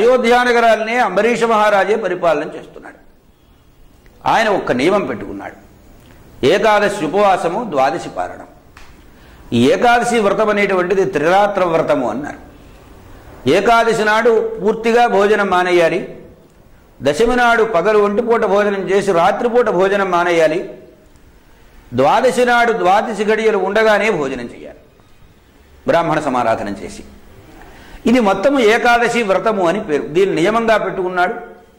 అయోధ్యానగరాలనే అంబరీష మహారాజే పరిపాలన చేస్తున్నాడు ఆయన ఒక్క నియమం పెట్టుకున్నాడు ఏకాదశి ఉపవాసము ద్వాదశి పారణం ఈ ఏకాదశి వ్రతం అనేటువంటిది త్రిరాత్ర వ్రతము అన్నారు ఏకాదశి నాడు పూర్తిగా భోజనం మానేయాలి దశమి నాడు పగలు ఒంటిపూట భోజనం చేసి రాత్రిపూట భోజనం మానేయాలి ద్వాదశి నాడు ద్వాదశి గడియలు ఉండగానే భోజనం చేయాలి బ్రాహ్మణ సమారాధన చేసి ఇది మొత్తము ఏకాదశి వ్రతము అని పేరు దీన్ని నియమంగా పెట్టుకున్నాడు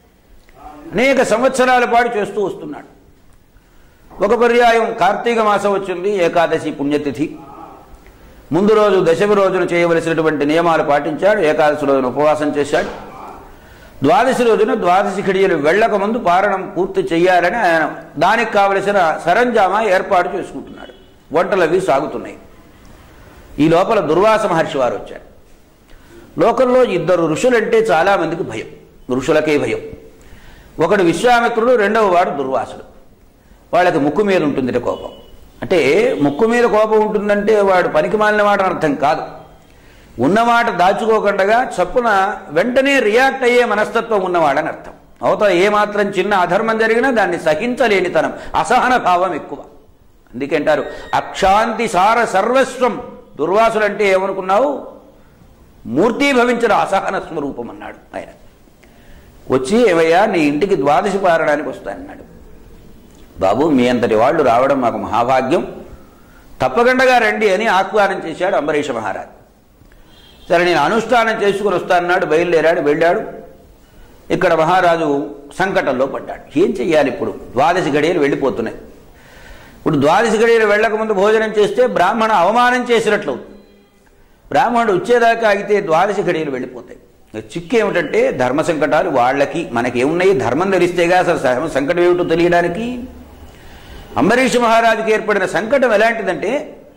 అనేక సంవత్సరాల పాటు చేస్తూ వస్తున్నాడు ఒక పర్యాయం కార్తీక మాసం వచ్చింది ఏకాదశి పుణ్యతిథి ముందు రోజు దశమి రోజున చేయవలసినటువంటి నియమాలు పాటించాడు ఏకాదశి రోజున ఉపవాసం చేశాడు ద్వాదశి రోజున ద్వాదశి ఘడియలు వెళ్ళక ముందు పారణం పూర్తి చెయ్యాలని ఆయన దానికి కావలసిన సరంజామా ఏర్పాటు చేసుకుంటున్నాడు వంటలు అవి సాగుతున్నాయి ఈ లోపల దుర్వాస మహర్షి వారు వచ్చారు లోకంలో ఇద్దరు ఋషులంటే చాలామందికి భయం ఋషులకే భయం ఒకడు విశ్వామిత్రుడు రెండవ వాడు దుర్వాసుడు వాళ్ళకి ముక్కు మీద ఉంటుంది కోపం అంటే ముక్కు మీద కోపం ఉంటుందంటే వాడు పనికి మాలిన మాట అర్థం కాదు ఉన్నమాట దాచుకోకుండా చప్పున వెంటనే రియాక్ట్ అయ్యే మనస్తత్వం ఉన్నవాడని అర్థం అవతల ఏమాత్రం చిన్న అధర్మం జరిగినా దాన్ని సహించలేనితనం అసహన భావం ఎక్కువ అందుకే అంటారు అక్షాంతి సార సర్వస్వం దుర్వాసులంటే ఏమనుకున్నావు మూర్తీభవించిన అసహన స్వరూపం అన్నాడు ఆయన వచ్చి ఏవయ్యా నీ ఇంటికి ద్వాదశి పారడానికి వస్తానన్నాడు బాబు మీ అంతటి వాళ్ళు రావడం మాకు మహాభాగ్యం తప్పకుండా రండి అని ఆహ్వానం చేశాడు అంబరీష మహారాజ్ సరే నేను అనుష్ఠానం చేసుకుని వస్తానన్నాడు బయలుదేరాడు వెళ్ళాడు ఇక్కడ మహారాజు సంకటంలో పడ్డాడు ఏం చెయ్యాలి ఇప్పుడు ద్వాదశి గడియలు వెళ్ళిపోతున్నాయి ఇప్పుడు ద్వాదశి గడియలు వెళ్ళకముందు భోజనం చేస్తే బ్రాహ్మణ అవమానం చేసినట్లు అవుతుంది. బ్రాహ్మణుడు వచ్చేదాకా ఆగితే ద్వాదశి గడియలు వెళ్ళిపోతాయి ఇక చిక్కు ఏమిటంటే ధర్మ సంకటాలు వాళ్ళకి మనకేమున్నాయి ధర్మం తెలిస్తేగా అసలు స- సంకటం ఏమిటో తెలియడానికి అంబరీష మహారాజుకి ఏర్పడిన సంకటం ఎలాంటిదంటే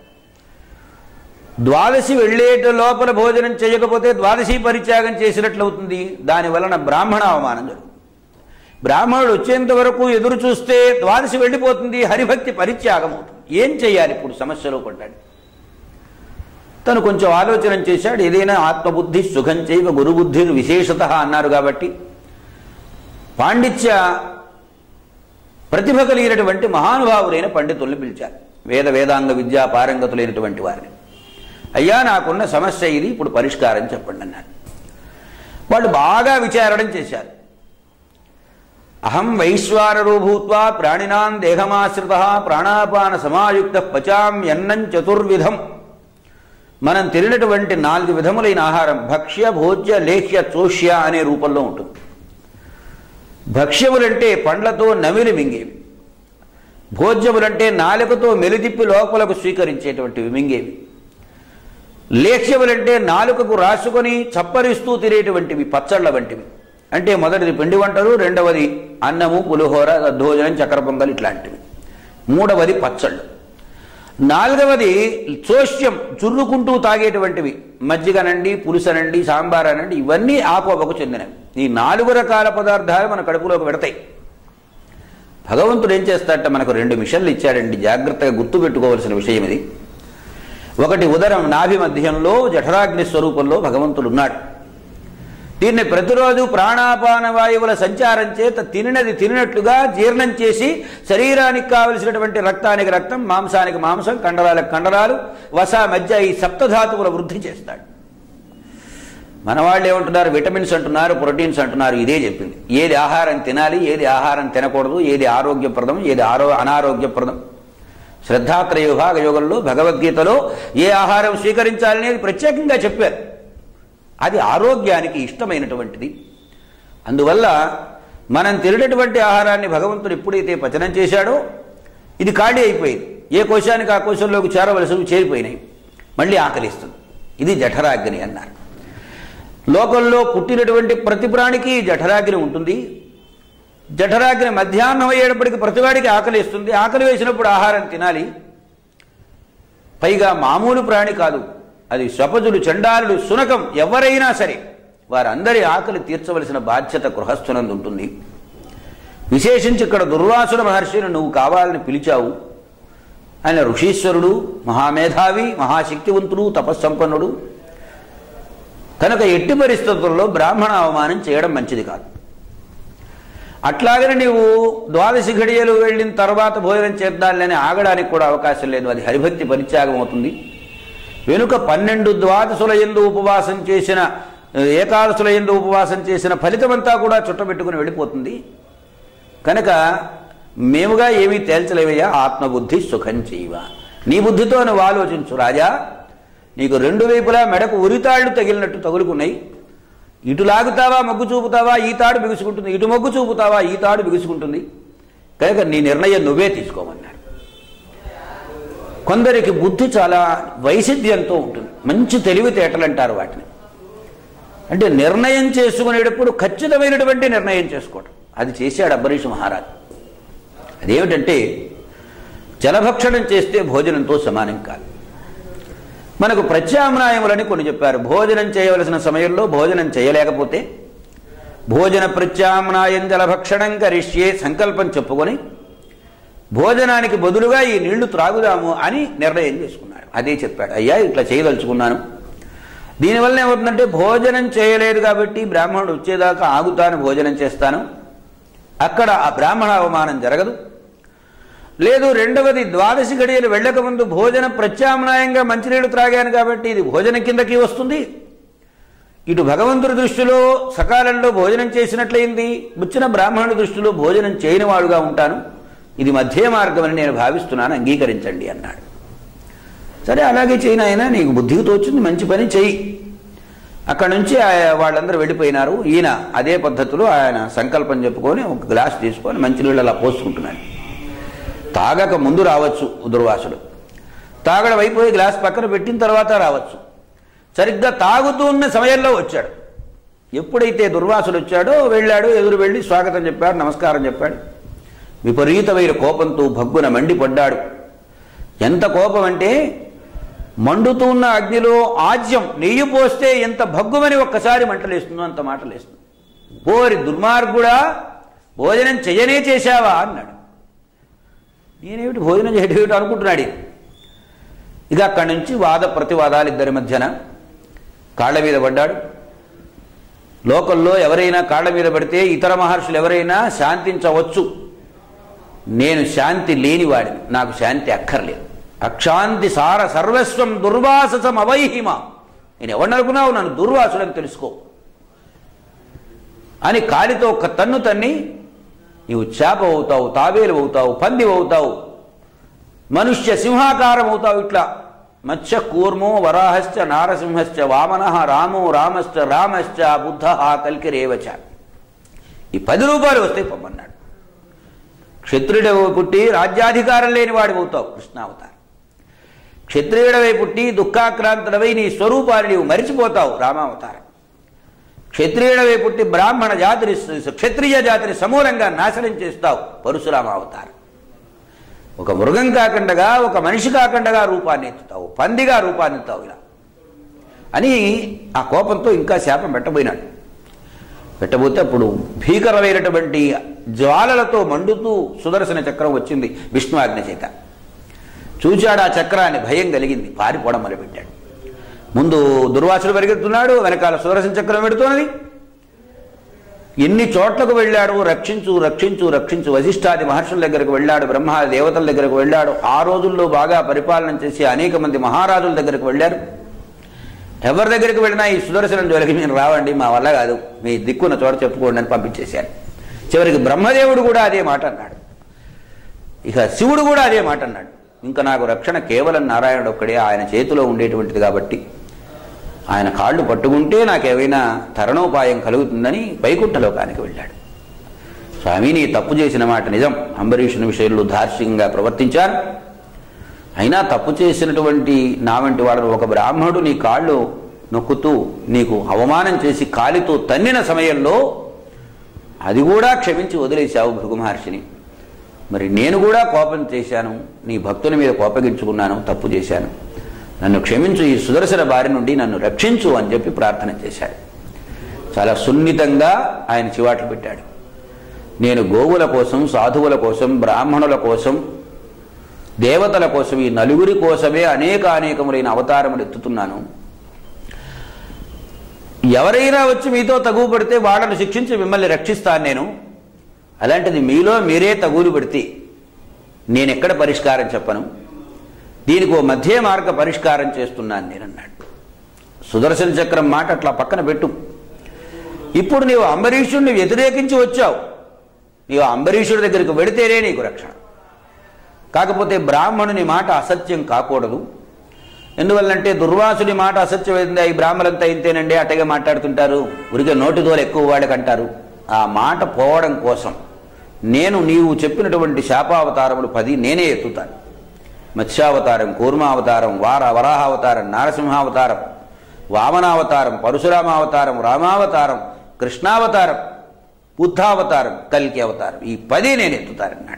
ద్వాదశి వెళ్ళేట లోపల భోజనం చేయకపోతే ద్వాదశి పరిత్యాగం చేసినట్లు అవుతుంది దాని వలన బ్రాహ్మణ అవమానం జరుగుతుంది బ్రాహ్మణుడు వచ్చేంత వరకు ఎదురు చూస్తే ద్వాదశి వెళ్ళిపోతుంది హరిభక్తి పరిత్యాగం అవుతుంది ఏం చేయాలి ఇప్పుడు సమస్యలో పడ్డాడు తను కొంచెం ఆలోచన చేశాడు ఏదైనా ఆత్మబుద్ధి సుఖం చేయవ గురుబుద్ధి విశేషత అన్నారు కాబట్టి పాండిత్య ప్రతిభ కలిగినటువంటి మహానుభావులైన పండితుల్ని పిలిచారు వేద వేదాంగ విద్యా పారంగతులైనటువంటి వారిని అయ్యా నాకున్న సమస్య ఇది ఇప్పుడు పరిష్కారం చెప్పండి అన్నారు వాళ్ళు బాగా విచారణం చేశారు అహం వైశ్వానరో భూత్వా ప్రాణినాం దేహమాశ్రిత ప్రాణాపాన సమాయుక్త పచామ్యన్నం చతుర్విధం మనం తిరిగినటువంటి నాలుగు విధములైన ఆహారం భక్ష్య భోజ్య లేహ్య చోష్య అనే రూపంలో ఉంటుంది భక్ష్యములంటే పండ్లతో నమిలి మింగేవి భోజ్యములంటే నాలుకతో మెలిదిప్పి లోపలకు స్వీకరించేటువంటివి మింగేవి లేఖ్యములంటే నాలుకకు రాసుకొని చప్పరిస్తూ తినేటువంటివి పచ్చళ్ళ వంటివి అంటే మొదటిది పిండి వంటలు రెండవది అన్నము పులిహోర దద్దోజనం చక్కెర పొంగల్ ఇట్లాంటివి మూడవది పచ్చళ్ళు నాలుగవది చోష్యం చుర్రుకుంటూ తాగేటువంటివి మజ్జిగనండి పులుసనండి సాంబార్ అనండి ఇవన్నీ ఆకోపకు చెందినవి ఈ నాలుగు రకాల పదార్థాలు మన కడుపులోకి పెడతాయి భగవంతుడు ఏం చేస్తాడట మనకు రెండు మిషన్లు ఇచ్చాడండి జాగ్రత్తగా గుర్తుపెట్టుకోవలసిన విషయం ఇది ఒకటి ఉదరం నాభి మధ్యంలో జఠరాగ్ని స్వరూపంలో భగవంతుడు ఉన్నాడు దీన్ని ప్రతిరోజు ప్రాణాపాన వాయువుల సంచారం చేత తినినది తినినట్లుగా జీర్ణం చేసి శరీరానికి కావలసినటువంటి రక్తానికి రక్తం మాంసానికి మాంసం కండరాలకు కండరాలు వస మధ్య ఈ సప్తధాతువుల వృద్ధి చేస్తాడు మన వాళ్ళు ఏమంటున్నారు విటమిన్స్ అంటున్నారు ప్రోటీన్స్ అంటున్నారు ఇదే చెప్పింది ఏది ఆహారం తినాలి ఏది ఆహారం తినకూడదు ఏది ఆరోగ్యప్రదం ఏది ఆరో అనారోగ్యప్రదం శ్రద్ధాత్రయ విభాగ యోగంలో భగవద్గీతలో ఏ ఆహారం స్వీకరించాలనేది ప్రత్యేకంగా చెప్పారు అది ఆరోగ్యానికి ఇష్టమైనటువంటిది అందువల్ల మనం తినేటటువంటి ఆహారాన్ని భగవంతుడు ఎప్పుడైతే పచనం చేశాడో ఇది ఖాళీ అయిపోయింది ఏ కోశానికి ఆ కోశంలోకి చేరవలసినవి చేరిపోయినాయి మళ్ళీ ఆకలిస్తుంది ఇది జఠరాగ్ని అన్నారు లోకంలో పుట్టినటువంటి ప్రతి ప్రాణికి జఠరాగ్ని ఉంటుంది జఠరాగ్ని మధ్యాహ్నం అయ్యేటప్పటికి ప్రతివాడికి ఆకలి ఇస్తుంది ఆకలి వేసినప్పుడు ఆహారం తినాలి పైగా మామూలు ప్రాణి కాదు అది స్వపజులు చండాలుడు సునకం ఎవరైనా సరే వారందరి ఆకలి తీర్చవలసిన బాధ్యత గృహస్థునందు ఉంటుంది విశేషించి ఇక్కడ దుర్వాసుల మహర్షిని నువ్వు కావాలని పిలిచావు ఆయన ఋషీశ్వరుడు మహామేధావి మహాశక్తివంతుడు తపస్సంపన్నుడు కనుక ఎట్టి పరిస్థితుల్లో బ్రాహ్మణ అవమానం చేయడం మంచిది కాదు అట్లాగనే నీవు ద్వాదశి ఘడియలు వెళ్ళిన తర్వాత భోజనం చేద్దాలని ఆగడానికి కూడా అవకాశం లేదు అది హరిభక్తి పరిత్యాగం అవుతుంది వెనుక పన్నెండు ద్వాదశుల ఎందు ఉపవాసం చేసిన ఏకాదశుల ఎందు ఉపవాసం చేసిన ఫలితమంతా కూడా చుట్టబెట్టుకుని వెళ్ళిపోతుంది కనుక మేముగా ఏమీ తేల్చలేవయ్యా ఆత్మబుద్ధి సుఖం చేయవ నీ బుద్ధితో నువ్వు ఆలోచించు రాజా నీకు రెండు వైపులా మెడకు ఉరితాళ్లు తగిలినట్టు తగులుకున్నాయి ఇటు లాగుతావా మొగ్గు చూపుతావా ఈ తాడు బిగుసుకుంటుంది ఇటు మొగ్గు చూపుతావా ఈ తాడు బిగుసుకుంటుంది కనుక నీ నిర్ణయం నువ్వే తీసుకోమన్నాడు కొందరికి బుద్ధి చాలా వైసిద్ధ్యంతో ఉంటుంది మంచి తెలివితేటలు అంటారు వాటిని అంటే నిర్ణయం చేసుకునేటప్పుడు ఖచ్చితమైనటువంటి నిర్ణయం చేసుకోవడం అది చేశాడు అంబరీష్ మహారాజు అదేమిటంటే జలభక్షణం చేస్తే భోజనంతో సమానం కాదు మనకు ప్రత్యామ్నాయములని కొన్ని చెప్పారు భోజనం చేయవలసిన సమయంలో భోజనం చేయలేకపోతే భోజన ప్రత్యామ్నాయం జలభక్షణం కరిష్యే సంకల్పం చెప్పుకొని భోజనానికి బదులుగా ఈ నీళ్లు త్రాగుదాము అని నిర్ణయం చేసుకున్నాడు అదే చెప్పాడు అయ్యా ఇట్లా చేయదలుచుకున్నాను దీనివల్ల ఏమవుతుందంటే భోజనం చేయలేదు కాబట్టి బ్రాహ్మణుడు వచ్చేదాకా ఆగుతాను భోజనం చేస్తాను అక్కడ ఆ బ్రాహ్మణ అవమానం జరగదు లేదు రెండవది ద్వాదశి గడియలు వెళ్ళకముందు భోజన ప్రత్యామ్నాయంగా మంచినీళ్ళు త్రాగాను కాబట్టి ఇది భోజనం కిందకి వస్తుంది ఇటు భగవంతుడి దృష్టిలో సకాలంలో భోజనం చేసినట్లయింది వచ్చిన బ్రాహ్మణుడి దృష్టిలో భోజనం చేయని వాడుగా ఉంటాను ఇది మధ్య మార్గమని నేను భావిస్తున్నాను అంగీకరించండి అన్నాడు సరే అలాగే చేయను ఆయన నీకు బుద్ధికి తోచింది మంచి పని చెయ్యి అక్కడ నుంచి ఆ- వాళ్ళందరూ వెళ్ళిపోయినారు ఈయన అదే పద్ధతిలో ఆయన సంకల్పం చెప్పుకొని ఒక గ్లాస్ తీసుకొని మంచినీళ్ళు అలా పోసుకుంటున్నాడు తాగక ముందు రావచ్చు దుర్వాసుడు తాగడం అయిపోయి గ్లాస్ పక్కన పెట్టిన తర్వాత రావచ్చు సరిగ్గా తాగుతూ ఉన్న సమయంలో వచ్చాడు ఎప్పుడైతే దుర్వాసుడు వచ్చాడో వెళ్ళాడు ఎదురు వెళ్ళి స్వాగతం చెప్పాడు నమస్కారం చెప్పాడు విపరీతమైన కోపంతో భగ్గున మండిపడ్డాడు ఎంత కోపం అంటే మండుతూ ఉన్న అగ్నిలో ఆజ్యం నెయ్యి పోస్తే ఎంత భగ్గుమని ఒక్కసారి మంటలేస్తుందో అంత మాటలేస్తుంది పోరి దుర్మార్గుడా భోజనం చెయ్యనే చేశావా అన్నాడు నేనేమిటి భోజనం చేయడం ఏమిటి అనుకుంటున్నాడు ఈయన. ఇక అక్కడి నుంచి వాద ప్రతివాదాలు ఇద్దరి మధ్యన కాళ్ళ మీద పడ్డాడు లోకల్లో ఎవరైనా కాళ్ళ మీద పడితే ఇతర మహర్షులు ఎవరైనా శాంతించవచ్చు నేను శాంతి లేనివాడిని నాకు శాంతి అక్కర్లేదు అక్షాంతి సార సర్వస్వం దుర్వాససం అవైహిమ నేను ఎవరిని అనుకున్నావు నన్ను దుర్వాసుడని తెలుసుకో అని కాలితో ఒక్క తన్ను తన్ని నీవు చేప అవుతావు తాబేలు అవుతావు పంది అవుతావు మనుష్య సింహాకారం అవుతావు ఇట్లా మత్స్య కూర్మో వరాహశ్చ నారసింహశ్చ వామన రామో రామశ్చ రామశ్చ బుద్ధ కల్కిరేవచ ఈ పది రూపాయలు వస్తాయి పొమ్మన్నాడు క్షత్రియుడవై పుట్టి రాజ్యాధికారం లేని వాడి అవుతావు కృష్ణావతారం క్షత్రియుడవై పుట్టి దుఃఖాక్రాంతుడవై నీ స్వరూపాన్ని నీవు మరిచిపోతావు రామావతారం క్షత్రియుడవై పుట్టి బ్రాహ్మణ జాతిని క్షత్రియ జాతిని సమూలంగా నాశనం చేస్తావు పరశురామావతారం ఒక మృగం కాకుండగా ఒక మనిషి కాకుండగా రూపాన్ని ఎత్తుతావు పందిగా రూపాన్ని ఎత్తావు ఇలా అని ఆ కోపంతో ఇంకా శాపం పెట్టబోయినాడు పెట్టబోతే అప్పుడు భీకరమైనటువంటి జ్వాలలతో మండుతూ సుదర్శన చక్రం వచ్చింది విష్ణువాజ్ఞ చేత చూచాడు ఆ చక్రాన్ని భయం కలిగింది పారిపోవడం మొదలుపెట్టాడు ముందు దుర్వాసుడు పరిగెత్తున్నాడు వెనకాల సుదర్శన చక్రం పెడుతున్నది ఎన్ని చోట్లకు వెళ్ళాడు రక్షించు రక్షించు రక్షించు వశిష్ఠాది మహర్షుల దగ్గరకు వెళ్ళాడు బ్రహ్మాది దేవతల దగ్గరకు వెళ్ళాడు ఆ రోజుల్లో బాగా పరిపాలన చేసి అనేక మంది మహారాజుల దగ్గరకు వెళ్ళారు ఎవరి దగ్గరికి వెళ్ళినా ఈ సుదర్శనం జోలికి మీరు రావండి మా వల్ల కాదు మీ దిక్కున్న చోట చెప్పుకోండి అని పంపించేశారు చివరికి బ్రహ్మదేవుడు కూడా అదే మాట అన్నాడు ఇక శివుడు కూడా అదే మాట అన్నాడు ఇంకా నాకు రక్షణ కేవలం నారాయణుడు ఒక్కడే ఆయన చేతిలో ఉండేటువంటిది కాబట్టి ఆయన కాళ్ళు పట్టుకుంటే నాకేమైనా తరణోపాయం కలుగుతుందని వైకుంఠ లోకానికి వెళ్ళాడు స్వామి నీ తప్పు చేసిన మాట నిజం అంబరీషుని విషయంలో దార్శికంగా ప్రవర్తించాను అయినా తప్పు చేసినటువంటి నా వంటి వాడు ఒక బ్రాహ్మణుడు నీ కాళ్ళు నొక్కుతూ నీకు అవమానం చేసి కాలితో తన్నిన సమయంలో అది కూడా క్షమించి వదిలేశావు భృగు మహర్షిని మరి నేను కూడా కోపం చేశాను నీ భక్తుల మీద కోపగించుకున్నాను తప్పు చేశాను నన్ను క్షమించు ఈ సుదర్శన బారి నుండి నన్ను రక్షించు అని చెప్పి ప్రార్థన చేశాడు చాలా సున్నితంగా ఆయన చివాట్లు పెట్టాడు నేను గోవుల కోసం సాధువుల కోసం బ్రాహ్మణుల కోసం దేవతల కోసం ఈ నలుగురి కోసమే అనేక అనేకములైన అవతారములు ఎత్తుతున్నాను ఎవరైనా వచ్చి మీతో తగువ పడితే వాళ్ళను శిక్షించి మిమ్మల్ని రక్షిస్తాను నేను అలాంటిది మీలో మీరే తగులు పడితే నేను ఎక్కడ పరిష్కారం చెప్పను దీనికి ఓ మధ్య మార్గ పరిష్కారం చేస్తున్నాను నేనన్నాడు సుదర్శన చక్రం మాట అట్లా పక్కన పెట్టు ఇప్పుడు నీవు అంబరీషుడిని వ్యతిరేకించి వచ్చావు నీవు అంబరీషుడి దగ్గరికి వెడితేనే నీకు రక్షణ కాకపోతే బ్రాహ్మణుని మాట అసత్యం కాకూడదు ఎందువల్లంటే దుర్వాసుని మాట అసత్యమైంది ఈ బ్రాహ్మణులంతా ఇంతేనండి అట్టగా మాట్లాడుతుంటారు ఉరికే నోటిదోలు ఎక్కువ వాడికంటారు ఆ మాట పోవడం కోసం నేను నీవు చెప్పినటువంటి శాపావతారములు పది నేనే ఎత్తుతాను మత్స్యావతారం కూర్మావతారం వార వరాహావతారం నారసింహావతారం వామనావతారం పరశురామావతారం రామావతారం కృష్ణావతారం బుద్ధావతారం కల్కి అవతారం ఈ పది నేను ఎత్తుతానన్నాడు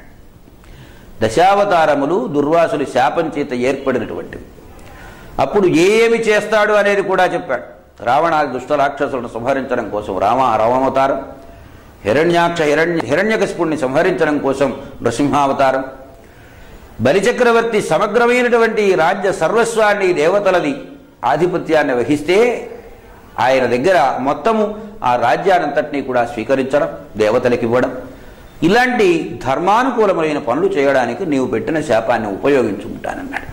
దశావతారములు దుర్వాసుని శాపం చేత ఏర్పడినటువంటివి అప్పుడు ఏమి చేస్తాడు అనేది కూడా చెప్పాడు రావణాది దుష్ట రాక్షసులను సంహరించడం కోసం రామ రామావతారం హిరణ్యాక్ష హిరణ్య హిరణ్యకశిపుణ్ణి సంహరించడం కోసం నృసింహావతారం బలిచక్రవర్తి సమగ్రమైనటువంటి ఈ రాజ్య సర్వస్వాన్ని ఈ దేవతలది ఆధిపత్యాన్ని వహిస్తే ఆయన దగ్గర మొత్తము ఆ రాజ్యానంతటినీ కూడా స్వీకరించడం దేవతలకు ఇవ్వడం ఇలాంటి ధర్మానుకూలమైన పనులు చేయడానికి నీవు పెట్టిన శాపాన్ని ఉపయోగించుకుంటానన్నాడు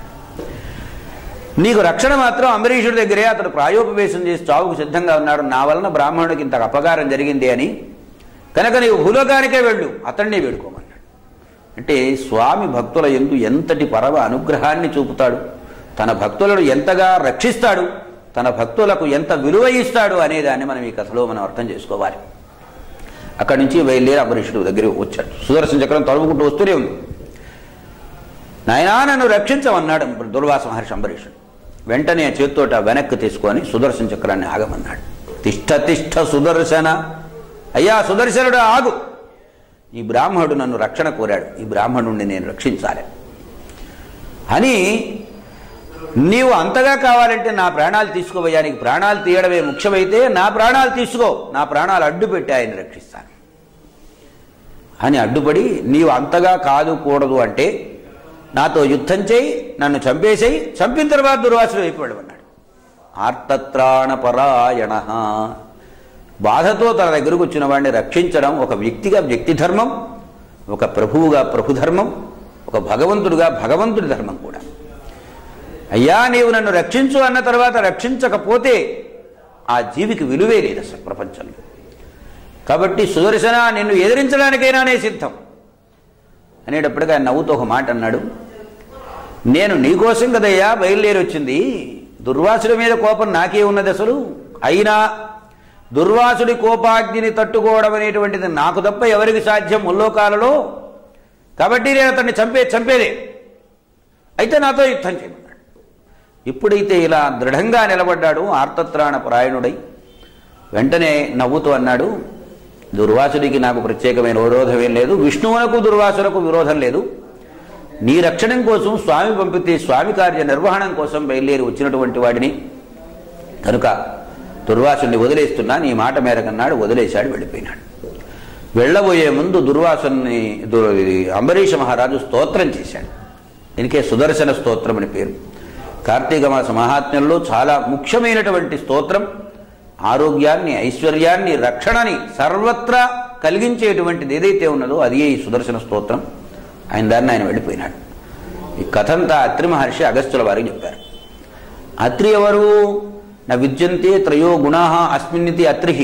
నీకు రక్షణ మాత్రం అంబరీషుడి దగ్గరే అతడు ప్రాయోపవేశం చేసి చావుకు సిద్ధంగా ఉన్నాడు నా వలన బ్రాహ్మణుడికి ఇంత అపకారం జరిగింది అని కనుక నీవు భూలోకానికే వెళ్ళు అతన్ని వేడుకోమన్నాడు అంటే స్వామి భక్తుల ఎందు ఎంతటి పరమ అనుగ్రహాన్ని చూపుతాడు తన భక్తులను ఎంతగా రక్షిస్తాడు తన భక్తులకు ఎంత విలువ ఇస్తాడు అనేదాన్ని మనం ఈ కథలో మనం అర్థం చేసుకోవాలి అక్కడి నుంచి బయలుదేరి అంబరీషుడు దగ్గర వచ్చాడు సుదర్శన చక్రం తలుపుకుంటూ వస్తూనే ఉంది నాయనా నన్ను రక్షించమన్నాడు దుర్వాస మహర్షి అంబరీషుడు వెంటనే ఆ చేత్తోట వెనక్కి తీసుకొని సుదర్శన చక్రాన్ని ఆగమన్నాడు తిష్ట తిష్ట సుదర్శన అయ్యా సుదర్శనుడు ఆగు ఈ బ్రాహ్మణుడు నన్ను రక్షణ కోరాడు ఈ బ్రాహ్మణుడిని నేను రక్షించాలి అని నీవు అంతగా కావాలంటే నా ప్రాణాలు తీసుకోవయ్యా నీకు ప్రాణాలు తీయడమే ముఖ్యమైతే నా ప్రాణాలు తీసుకో నా ప్రాణాలు అడ్డు పెట్టి ఆయన రక్షిస్తాను అని అడ్డుపడి నీవు అంతగా కాదు కూడదు అంటే నాతో యుద్ధం చేయి నన్ను చంపేసేయి చంపిన తర్వాత దుర్వాసుడు అయిపోయాడు అన్నాడు ఆర్తత్రాణపరాయణ బాధతో తన దగ్గరకు వచ్చిన వాడిని రక్షించడం ఒక వ్యక్తిగా వ్యక్తి ధర్మం ఒక ప్రభువుగా ప్రభు ధర్మం ఒక భగవంతుడుగా భగవంతుడి ధర్మం కూడా అయ్యా నీవు నన్ను రక్షించు అన్న తర్వాత రక్షించకపోతే ఆ జీవికి విలువే లేదు అసలు ప్రపంచంలో కాబట్టి సుదర్శన నిన్ను ఎదిరించడానికైనా నే సిద్ధం అనేటప్పటికీ ఆయన నవ్వుతో ఒక మాట అన్నాడు నేను నీకోసం కదయ్యా బయలుదేరి వచ్చింది దుర్వాసుడి మీద కోపం నాకే ఉన్నది అసలు అయినా దుర్వాసుడి కోపాగ్నిని తట్టుకోవడం అనేటువంటిది నాకు తప్ప ఎవరికి సాధ్యం ముల్లోకాలలో కాబట్టి నేను అతన్ని చంపే చంపేదే అయితే నాతో యుద్ధం చేయమన్నాడు ఇప్పుడైతే ఇలా దృఢంగా నిలబడ్డాడు ఆర్తత్రాణ పరాయణుడై వెంటనే నవ్వుతూ అన్నాడు దుర్వాసుడికి నాకు ప్రత్యేకమైన విరోధం ఏం లేదు విష్ణువునకు దుర్వాసులకు విరోధం లేదు నీ రక్షణం కోసం స్వామి పంపితే స్వామి కార్య నిర్వహణం కోసం బయలుదేరి వచ్చినటువంటి వాడిని కనుక దుర్వాసుని వదిలేస్తున్నా నీ మాట మేరకన్నాడు వదిలేశాడు వెళ్ళిపోయినాడు వెళ్ళబోయే ముందు దుర్వాసుని దు- ఇది అంబరీష మహారాజు స్తోత్రం చేశాడు దీనికే సుదర్శన స్తోత్రం అని పేరు కార్తీక మాస మహాత్మ్యంలో చాలా ముఖ్యమైనటువంటి స్తోత్రం ఆరోగ్యాన్ని ఐశ్వర్యాన్ని రక్షణని సర్వత్రా కలిగించేటువంటిది ఏదైతే ఉన్నదో అది ఈ సుదర్శన స్తోత్రం ఆయన దాన్ని ఆయన వెళ్ళిపోయినాడు ఈ కథంతా అత్రి మహర్షి అగస్త్యుల వారికి చెప్పారు అత్రి ఎవరు నా విద్యంతే త్రయో గుణా అస్మిన్నితి అత్రిహి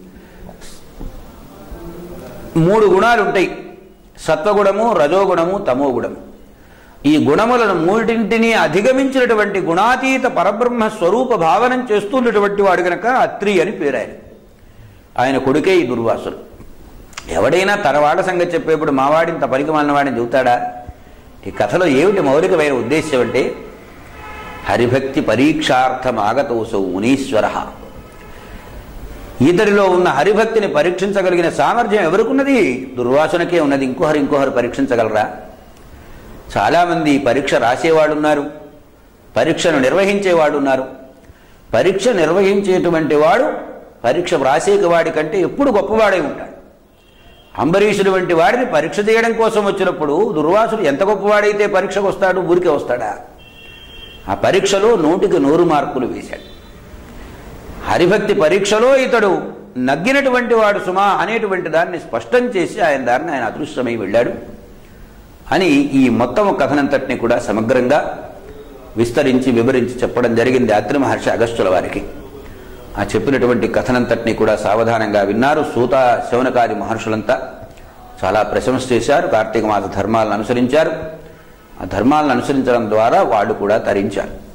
మూడు గుణాలు ఉంటాయి సత్వగుణము రజోగుణము తమోగుణము ఈ గుణములను మూడింటిని అధిగమించినటువంటి గుణాతీత పరబ్రహ్మ స్వరూప భావనం చేస్తున్నటువంటి వాడు గనక అత్రి అని పేరు ఆయన ఆయన కొడుకే ఈ దుర్వాసుడు ఎవడైనా తన వాళ్ళ సంగతి చెప్పేప్పుడు మావాడి ఇంత పనికి మాలిన వాడిని చెబుతాడా ఈ కథలో ఏమిటి మౌలికమైన ఉద్దేశ్యం అంటే హరిభక్తి పరీక్షార్థం ఆగతోసౌ మునీశ్వర ఇతడిలో ఉన్న హరిభక్తిని పరీక్షించగలిగిన సామర్థ్యం ఎవరికున్నది దుర్వాసనకే ఉన్నది ఇంకోహరు ఇంకోహరు పరీక్షించగలరా చాలామంది పరీక్ష రాసేవాడు ఉన్నారు పరీక్షను నిర్వహించేవాడు ఉన్నారు పరీక్ష నిర్వహించేటువంటి వాడు పరీక్ష వ్రాసేక వాడి కంటే ఎప్పుడు గొప్పవాడై ఉంటాడు అంబరీషుడు వంటి వాడిని పరీక్ష చేయడం కోసం వచ్చినప్పుడు దుర్వాసుడు ఎంత గొప్పవాడైతే పరీక్షకు వస్తాడు ఊరికే వస్తాడా ఆ పరీక్షలో నూటికి నూరు మార్కులు వేశాడు హరిభక్తి పరీక్షలో ఇతడు నగ్గినటువంటి వాడు సుమా అనేటువంటి దాన్ని స్పష్టం చేసి ఆయన దారిని ఆయన అదృష్టమై వెళ్ళాడు అని ఈ మొత్తం కథనంతటిని కూడా సమగ్రంగా విస్తరించి వివరించి చెప్పడం జరిగింది అత్రి మహర్షి అగస్టుల వారికి ఆ చెప్పినటువంటి కథనంతటిని కూడా సావధానంగా విన్నారు సూత శౌనకాది మహర్షులంతా చాలా ప్రశంస చేశారు కార్తీక మాస ధర్మాలను అనుసరించారు ఆ ధర్మాలను అనుసరించడం ద్వారా వాళ్ళు కూడా తరించారు